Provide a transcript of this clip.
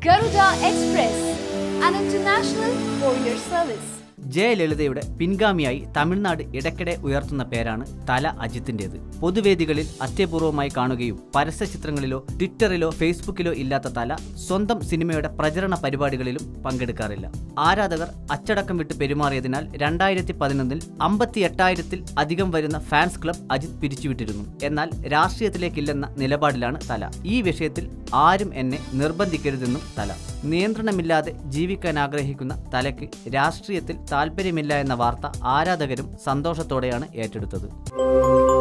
Garuda Express, an international courier service. ജയലളിതയുടെ പിൻഗാമിയായി തമിഴ്നാട് ഇടയ്ക്കിടെ ഉയർത്തുന്ന പേരാണ് തല അജിത്തിൻ്റെത് പൊതുവേദികളിൽ അത്യപൂർവമായി കാണുകയും പരസ്യ ചിത്രങ്ങളിലോ ട്വിറ്ററിലോ ഫേസ്ബുക്കിലോ ഇല്ലാത്ത തല സ്വന്തം സിനിമയുടെ പ്രചരണ പരിപാടികളിലും പങ്കെടുക്കാറില്ല ആരാധകർ അച്ചടക്കം വിട്ട് പെരുമാറിയതിനാൽ രണ്ടായിരത്തി പതിനൊന്നിൽ അമ്പത്തി എട്ടായിരത്തിൽ അധികം വരുന്ന ഫാൻസ് ക്ലബ് അജിത് പിരിച്ചുവിട്ടിരുന്നു എന്നാൽ രാഷ്ട്രീയത്തിലേക്കില്ലെന്ന നിലപാടിലാണ് തല ഈ വിഷയത്തിൽ ആരും എന്നെ നിർബന്ധിക്കരുതെന്നും തല നിയന്ത്രണമില്ലാതെ ജീവിക്കാൻ ആഗ്രഹിക്കുന്ന തലയ്ക്ക് രാഷ്ട്രീയത്തിൽ താല്പര്യമില്ല എന്ന വാർത്ത ആരാധകരും സന്തോഷത്തോടെയാണ് ഏറ്റെടുത്തത്